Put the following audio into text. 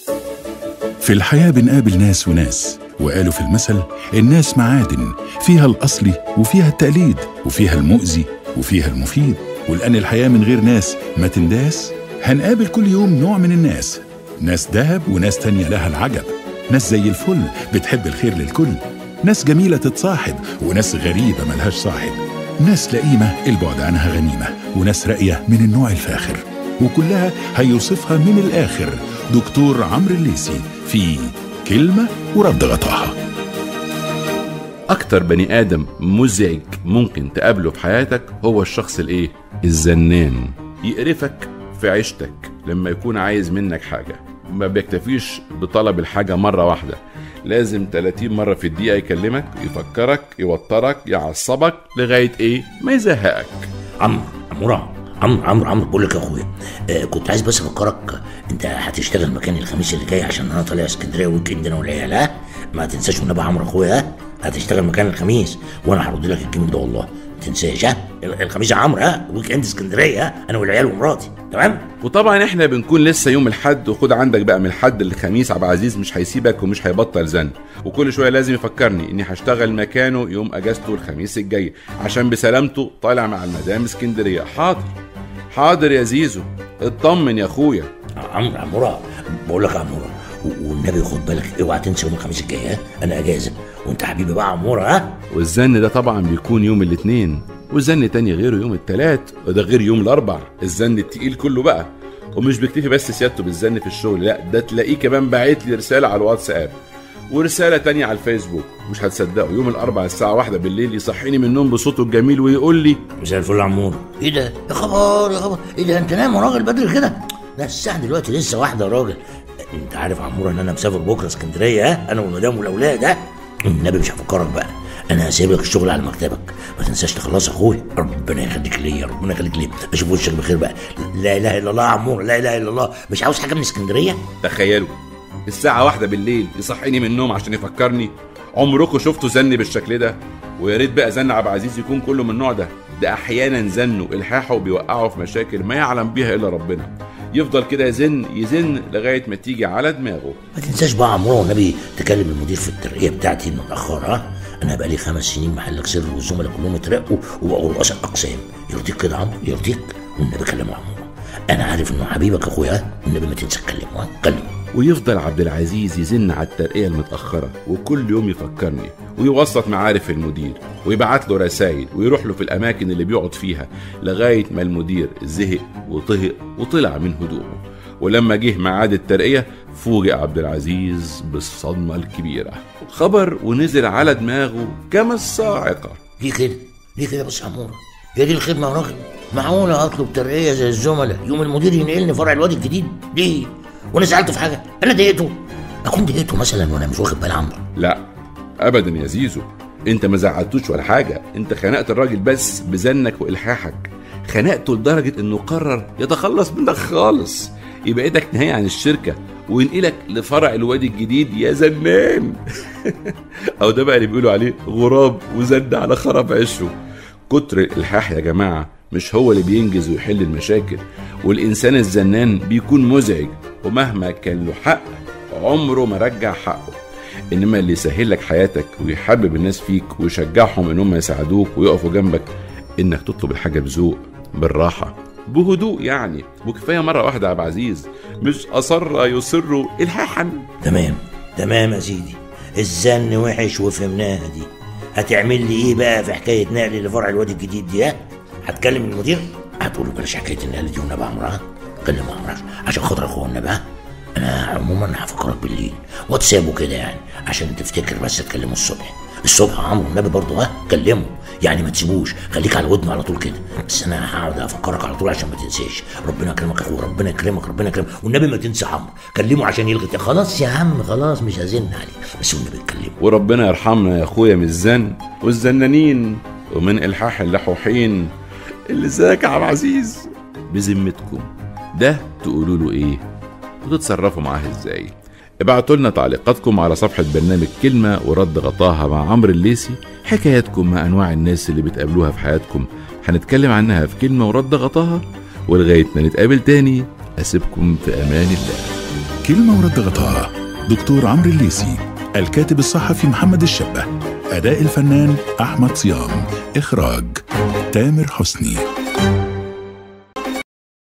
في الحياة بنقابل ناس وناس وقالوا في المثل الناس معادن فيها الأصلي وفيها التقليد وفيها المؤذي وفيها المفيد ولأن الحياة من غير ناس ما تنداس هنقابل كل يوم نوع من الناس ناس دهب وناس تانية لها العجب ناس زي الفل بتحب الخير للكل ناس جميلة تتصاحب وناس غريبة ملهاش صاحب ناس لئيمة البعد عنها غنيمة وناس راقية من النوع الفاخر وكلها هيوصفها من الآخر دكتور عمرو الليسي في كلمة ورد غطاها أكتر بني آدم مزعج ممكن تقابله في حياتك هو الشخص الإيه؟ الزنان يقرفك في عيشتك لما يكون عايز منك حاجة ما بيكتفيش بطلب الحاجة مرة واحدة لازم 30 مرة في الدقيقة يكلمك يفكرك يوترك يعصبك لغاية إيه؟ ما يزهقك عمرو عمرو عمرو عمرو عمرو بقول لك يا اخويا آه كنت عايز بس افكرك انت هتشتغل مكاني الخميس اللي جاي عشان انا طالع اسكندريه ويك اند انا والعيال ها ما تنساش والنبي يا عمرو اخويا ها هتشتغل مكان الخميس وانا هرد لك الجيم ده والله ما تنساش ها الخميس يا عمرو ها ويك اند اسكندريه ها انا والعيال ومراتي تمام وطبعا احنا بنكون لسه يوم الحد وخد عندك بقى من الحد للخميس عبد العزيز مش هيسيبك ومش هيبطل زن وكل شويه لازم يفكرني اني هشتغل مكانه يوم اجازته الخميس الجاي عشان بسلامته طالع مع المدام اسكندريه حاضر حاضر يا زيزو اطمن يا اخويا عمرو عمرو بقول لك يا عمرو والنبي خد بالك اوعى تنسى يوم الخميس الجاي ها انا اجازه وانت حبيبي بقى عموره ها والزن ده طبعا بيكون يوم الاثنين والزن تاني غيره يوم التلات وده غير يوم الاربع الزن التقيل كله بقى ومش بيكتفي بس سيادته بالزن في الشغل لا ده تلاقيه كمان باعت لي رساله على الواتساب ورسالة تانية على الفيسبوك مش هتصدقوا يوم الأربع الساعة واحدة بالليل يصحيني من النوم بصوته الجميل ويقول لي مساء الفل يا عمور ايه ده يا خبر يا خبر ايه ده انت نايم يا راجل بدري كده لا الساعه دلوقتي لسه واحده يا راجل انت عارف يا عمور ان انا مسافر بكره اسكندريه ها انا والمدام والاولاد ها النبي مش هفكرك بقى انا هسيب لك الشغل على مكتبك ما تنساش تخلص يا اخويا ربنا يخليك ليا ربنا يخليك ليا اشوف وشك بخير بقى لا اله الا الله يا عمور لا اله الا الله مش عاوز حاجه من اسكندريه تخيلوا الساعة واحدة بالليل يصحيني من النوم عشان يفكرني عمركم شفتوا زن بالشكل ده ويا ريت بقى زن عبد العزيز يكون كله من النوع ده ده احيانا زنه الحاحه وبيوقعه في مشاكل ما يعلم بيها الا ربنا يفضل كده يزن يزن لغايه ما تيجي على دماغه ما تنساش بقى يا عمور والنبي تكلم المدير في الترقيه بتاعتي متاخر ها انا بقى لي خمس سنين محلك سر والزملاء كلهم اترقوا وبقوا رؤساء اقسام يرضيك كده يا عمرو يرضيك والنبي كلمه يا عمور انا عارف انه حبيبك يا اخويا والنبي ما تنسى تكلمه ها كلمه ويفضل عبد العزيز يزن على الترقية المتأخرة وكل يوم يفكرني ويوسط معارف المدير ويبعت له رسائل ويروح له في الأماكن اللي بيقعد فيها لغاية ما المدير زهق وطهق وطلع من هدوءه ولما جه ميعاد الترقية فوجئ عبد العزيز بالصدمة الكبيرة خبر ونزل على دماغه كما الصاعقة ليه كده ليه كده بس يا عمور هي دي الخدمه يا راجل معقوله اطلب ترقيه زي الزملاء يوم المدير ينقلني فرع الوادي الجديد ليه وانا زعلت في حاجه انا ضايقته اكون ضايقته مثلا وانا مش واخد بالي عمرو لا أبدا يا زيزو أنت ما زعلتوش ولا حاجة أنت خنقت الراجل بس بزنك وإلحاحك خنقته لدرجة إنه قرر يتخلص منك خالص يبقى ايدك نهاية عن الشركة وينقلك لفرع الوادي الجديد يا زنان أو ده بقى اللي بيقولوا عليه غراب وزن على خراب عشه كتر الإلحاح يا جماعة مش هو اللي بينجز ويحل المشاكل والإنسان الزنان بيكون مزعج ومهما كان له حق عمره ما رجع حقه انما اللي يسهل لك حياتك ويحبب الناس فيك ويشجعهم انهم يساعدوك ويقفوا جنبك انك تطلب الحاجه بذوق بالراحه بهدوء يعني وكفايه مره واحده يا عبد العزيز مش اصر يصر الحاحا تمام تمام يا سيدي الزن وحش وفهمناها دي هتعمل لي ايه بقى في حكايه نقلي لفرع الوادي الجديد دي ها هتكلم المدير هتقول له بلاش حكايه النقل دي والنبي عمرو ها كلم عمرو عشان خاطر اخوه النبي ها انا عموما هفكرك بالليل واتسابه كده يعني عشان تفتكر بس تكلمه الصبح الصبح يا عمرو النبي برضه ها كلمه يعني ما تسيبوش خليك على ودنه على طول كده بس انا هقعد افكرك على طول عشان ما تنساش ربنا يكرمك يا اخويا ربنا يكرمك ربنا يكرمك والنبي ما تنسى عمرو كلمه عشان يلغي خلاص يا عم خلاص مش هزن عليك بس والنبي تكلمه وربنا يرحمنا يا اخويا من الزن والزنانين ومن الحاح اللحوحين اللي زيك يا عبد العزيز بذمتكم ده تقولوا له ايه وتتصرفوا معاه ازاي ابعتوا لنا تعليقاتكم على صفحة برنامج كلمة ورد غطاها مع عمرو الليسي حكاياتكم مع أنواع الناس اللي بتقابلوها في حياتكم هنتكلم عنها في كلمة ورد غطاها ولغاية ما نتقابل تاني أسيبكم في أمان الله كلمة ورد غطاء دكتور عمرو الليسي الكاتب الصحفي محمد الشبه أداء الفنان أحمد صيام إخراج تامر حسني